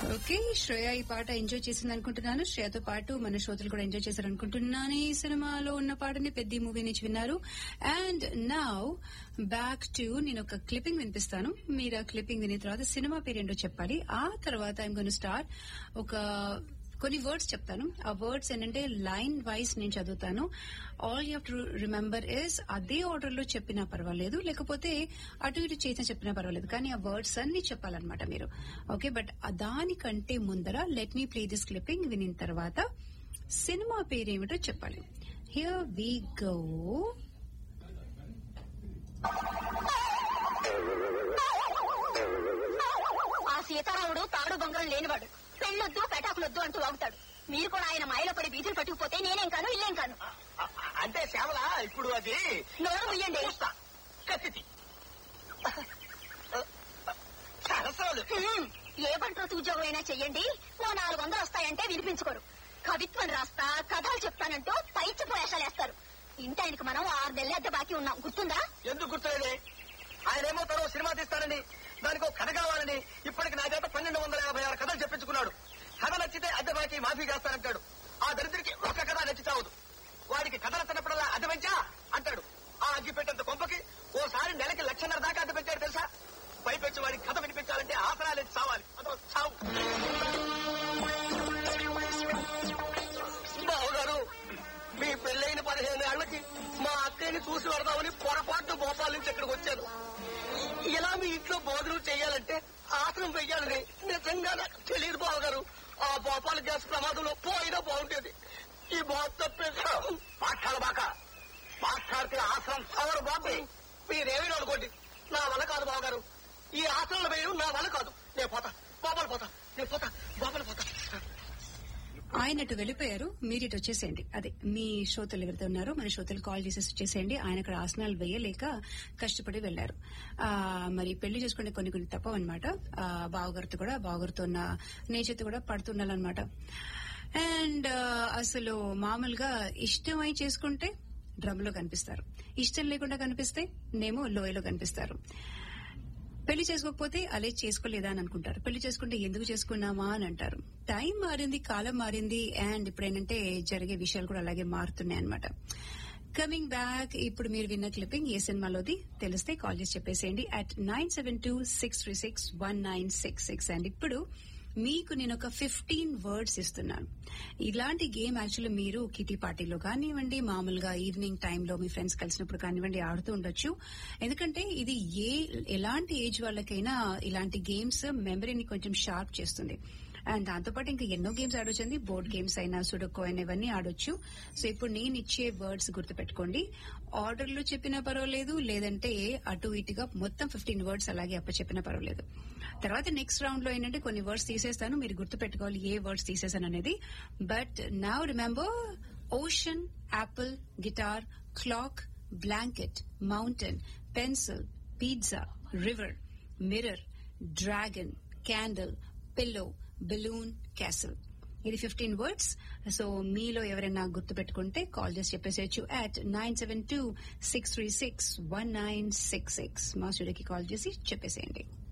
Okay Shreya ఈ పాట enjoy చేసింది అనుకుంటున్నాను శ్రేయతో పాటు మన శ్రోతలు కూడా ఎంజాయ్ చేశారు అనుకుంటున్నాను ఈ సినిమాలో ఉన్న పాటని పెద్ద మూవీ నుంచి విన్నారు అండ్ నౌ బ్యాక్ టు నేను ఒక క్లిప్పింగ్ వినిపిస్తాను మీరు ఆ క్లిప్పింగ్ విన్న తర్వాత సినిమా పేరేంటో చెప్పాలి ఆ తర్వాత ఐమ్ గోన్ స్టార్ట్ ఒక కొన్ని వర్డ్స్ చెప్తాను ఆ వర్డ్స్ ఏంటంటే లైన్ వైజ్ నేను చదువుతాను all you to remember is అదే ఆర్డర్ లో చెప్పినా పర్వాలేదు లేకపోతే అటు ఇటు చేసినా చెప్పినా పర్వాలేదు కానీ ఆ వర్డ్స్ అన్ని చెప్పాలన్నమాట మీరు ఓకే బట్ దానికంటే ముందర let me play this clipping వినిన తర్వాత సినిమా పేరేమిటో చెప్పాలి హియర్ వి గో ఆ సీతారాముడు తాడు బొంగరం లేనివాడు పెళ్ళొద్దు పెటాకులొద్దు అంటూ వాగుతాడు మీరు కూడా ఆయన మాయలో పడి బీజులు పట్టుకుపోతే నేనేం కాను ఇల్లేం కాను అ- అ- అంటే శ్యామల ఇప్పుడు అది నోరు ముయ్యండి చూస్తా కత్తితి సరసాలు హ్మ్. ఏ బంట్రోతు ఉద్యోగం అయినా చెయ్యండి ఓ నాలుగు వందలు వస్తాయంటే వినిపించుకోరు కవిత్వం రాస్తా కథలు చెప్తానంటూ పైచి పోయేషాలేస్తారు ఇంటి ఆయనకి మనం ఆరు నెలల అద్దె బాకీ ఉన్నాం గుర్తుందా ఎందుకు గుర్తులేదే ఆయన ఏమో తరో సినిమా తీస్తానని దానికి ఒక కథ కావాలని ఇప్పటికి నా చేత పన్నెండు వందల యాభై ఆరు కథలు చెప్పించుకున్నాడు కథ నచ్చితే అద్దె బాకీ మాఫీ చేస్తానంటాడు ఆ దరిద్రుడికి ఒక కథ నచ్చి చావదు వాడికి కథ నచ్చినప్పుడల్లా అద్దె పెంచా అంటాడు ఆ అగ్గి పెట్టేంత కొంపకి ఓసారి నెలకి లక్షన్నర దాకా అద్దె పెంచాడు తెలుసా పైపెచ్చి వాడికి కథ వినిపించాలంటే ఆసరాలు ఎత్తి చావాలి అదో చావు బావగారు మీ పెళ్ళైన పదిహేను ఏళ్లకి మా అక్కయ్యని చూసి పెడదామని పొరపాటు భోపాల నుంచి ఇక్కడికి వచ్చాను ఇలా మీ ఇంట్లో భోజనం చేయాలంటే ఆసనం వెయ్యాలని నిజంగా నాకు తెలియదు బావగారు ఆ భోపాల గ్యాస్ ప్రమాదంలో పోయినా బాగుండేది ఈ బాబు తప్పేసా మాట్లాడ బాక మాట్లాడితే ఆసనం సవరు బాబు మీరేమీ అనుకోండి నా వల్ల కాదు బావగారు ఈ ఆసనంలో వేయడం నా వల్ల కాదు నేను పోతా బాబాలు పోతా నేను పోతా బాబాలు పోతా ఆయన అటు వెళ్ళిపోయారు మీరు ఇటు వచ్చేసేయండి అదే మీ శ్రోతలు ఎవరైతే ఉన్నారో మన శ్రోతలు కాల్ చేసేసి వచ్చేసేయండి ఆయన అక్కడ ఆసనాలు వేయలేక కష్టపడి వెళ్లారు ఆ మరి పెళ్లి చేసుకునే కొన్ని కొన్ని తప్పవన్నమాట ఆ బావగారితో కూడా బావగారితో ఉన్న నేచర్తో కూడా పడుతున్నారనమాట అండ్ అసలు మామూలుగా ఇష్టమై చేసుకుంటే డ్రమ్ లో కనిపిస్తారు ఇష్టం లేకుండా కనిపిస్తే నేమో లోయలో కనిపిస్తారు పెళ్లి చేసుకోకపోతే అలే చేసుకోలేదా అని అనుకుంటారు పెళ్లి చేసుకుంటే ఎందుకు చేసుకున్నామా అని అంటారు టైం మారింది కాలం మారింది అండ్ ఇప్పుడు ఏంటంటే జరిగే విషయాలు కూడా అలాగే మారుతున్నాయి అనమాట కమింగ్ బ్యాక్ ఇప్పుడు మీరు విన్న క్లిప్పింగ్ ఏ సినిమాలోది తెలిస్తే కాల్ చేసి చెప్పేసేయండి at nine seven two six three six one nine six six and ఇప్పుడు మీకు నేను ఒక ఫిఫ్టీన్ వర్డ్స్ ఇస్తున్నాను ఇలాంటి గేమ్ యాక్చువల్లీ మీరు కిటీ పార్టీలో కానివ్వండి మామూలుగా ఈవినింగ్ టైంలో మీ ఫ్రెండ్స్ కలిసినప్పుడు కానివ్వండి ఆడుతూ ఉండొచ్చు ఎందుకంటే ఇది ఏ ఎలాంటి ఏజ్ వాళ్ళకైనా ఇలాంటి గేమ్స్ మెమరీని కొంచెం షార్ప్ చేస్తుంది అండ్ దాంతోపాటు ఇంకా ఎన్నో గేమ్స్ ఆడొచ్చండి బోర్డ్ గేమ్స్ అయినా సుడకో అయినా ఇవన్నీ ఆడొచ్చు సో ఇప్పుడు నేను ఇచ్చే వర్డ్స్ గుర్తుపెట్టుకోండి ఆర్డర్ లో చెప్పినా పర్వాలేదు లేదంటే అటు ఇటుగా మొత్తం ఫిఫ్టీన్ వర్డ్స్ అలాగే అప్ప చెప్పినా పర్వాలేదు తర్వాత నెక్స్ట్ రౌండ్ లో ఏంటంటే కొన్ని వర్డ్స్ తీసేస్తాను మీరు గుర్తుపెట్టుకోవాలి ఏ వర్డ్స్ తీసేసాను అనేది but now remember ocean apple guitar clock blanket mountain pencil pizza river mirror dragon candle pillow balloon castle ఇది ఫిఫ్టీన్ వర్డ్స్ సో మీలో ఎవరైనా గుర్తు పెట్టుకుంటే కాల్ చేసి చెప్పేసేయచ్చు at nine seven two six three six one nine six six మా స్టూడియోకి call చేసి చెప్పేసేయండి